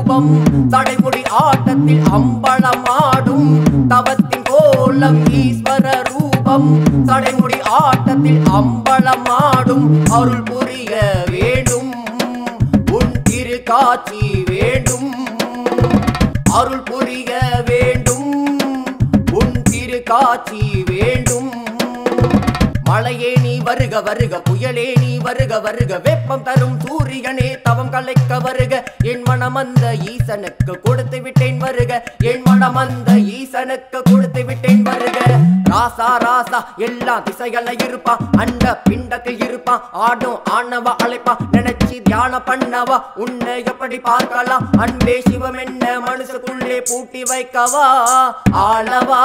ரூபம் தடைமுடி ஆட்டத்தில் அம்பலமாடும் தவத்தின் கோலம் ஈஸ்வர ரூபம் தடைமுடி ஆட்டத்தில் அம்பலமாடும் அருள் புரிய வேண்டும் உன் திரு காட்சி வேண்டும் அருள் புரிய வேண்டும் உன் திரு காட்சி வேண்டும் மழையே நீ வருக வருக புயலே நீ வருக வருக வெப்பம் தரும் சூரியனே தவம் கலைக்க வருக என் மனம் அந்த ஈசனுக்கு கொடுத்து விட்டேன் வருக என் மனம் அந்த ஈசனுக்கு கொடுத்து விட்டேன் வருக ராசா ராசா எல்லா திசைகள இருப்பான் அண்ட பிண்டத்தில் இருப்பான் ஆடும் ஆணவ அழைப்பான் நினைச்சு தியானம் பண்ணவா உன்னை எப்படி பார்க்கலாம் அன்பே சிவம் என்ன மனசுக்குள்ளே பூட்டி வைக்கவா ஆளவா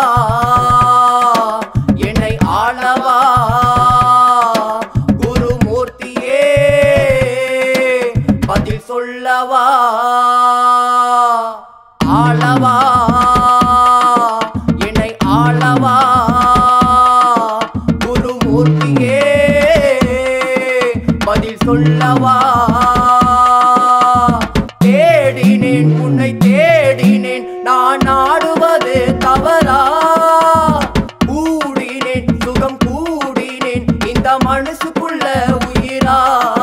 என்னை ஆளவா குருமூர்த்தியே பதில் சொல்லவா ஆளவா என்னை ஆளவா குருமூர்த்தியே பதில் சொல்லவா தேடினேன் உன்னை தேடினேன் நான் ஆடுவது தவறா கூடினேன் சுகம் கூடினேன் இந்த மனசுக்குள்ள உயிரா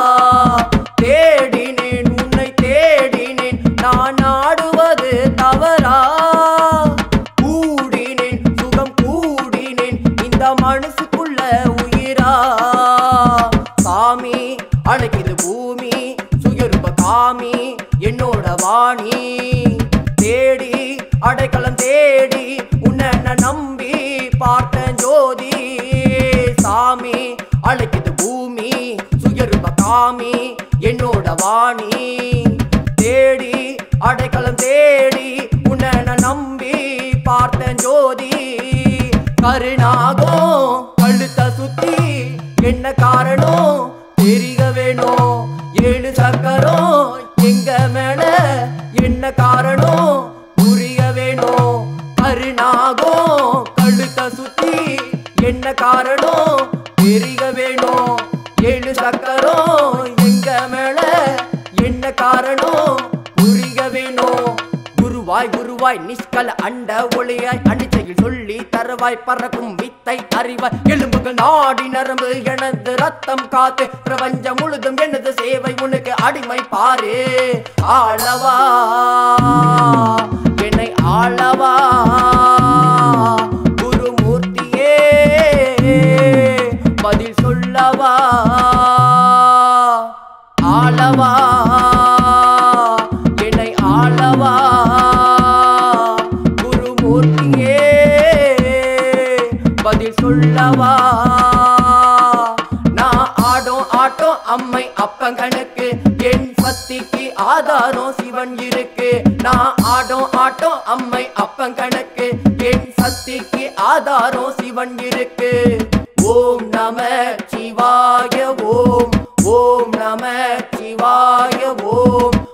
தேடினேன் உன்னை தேடினேன் நான் ஆடுவது தவறா கூடினேன் சுகம் கூடினேன் இந்த மனசுக்குள்ள உயிரா சாமி அழைக்குது பூமி சுயரூப காமி என்னோட வாணி தேடி அடைக்கலம் தேடி உன்னை நான் நம்பி பார்த்தேன் ஜோதி சாமி அழைக்குது பூமி சுயரூப காமி என்னோட வாணி தேடி அடைக்கலம் தேடி உன்னை நான் நம்பி பார்த்தேன் ஜோதி கருணாகும் கழுத்த சுத்தி என்ன காரணம் தெரிய வேணும் ஏழு சக்கரம் எங்க மேல என்ன காரணம் புரிய வேணும் கருணாகும் கழுத்த சுத்தி என்ன காரணம் தெரிய வேணும் ஏழு சக்கரம் எங்க மேல என்ன காரணம் புரிய வேணும் குருவாய் குருவாய் நிஷ்கல அண்ட ஒளியாய் அடிச்சையில் சொல்லி தருவாய் பறக்கும் வித்தை அறிவாய் எலும்புகள் நாடி நரம்பு எனது ரத்தம் காத்து பிரபஞ்சம் முழுதும் எனது சேவை உனக்கு அடிமை பாரு ஆளவா என்னை ஆளவா குருமூர்த்தியே பதில் சொல்லவா ஆளவா என்னை ஆளவா குருமூர்த்தியே பதில் சொல்லவா நான் ஆடும் ஆட்டம் அம்மை அப்பங்கனுக்கு என் சக்திக்கு ஆதாரம் சிவன் இருக்கு நான் ஆடும் ஆட்டம் அம்மை அப்பங்கனுக்கு என் சக்திக்கு ஆதாரம் சிவன் இருக்கு ஓம் நம சிவாய ஓம் ஓம் நம சிவாய ஓம்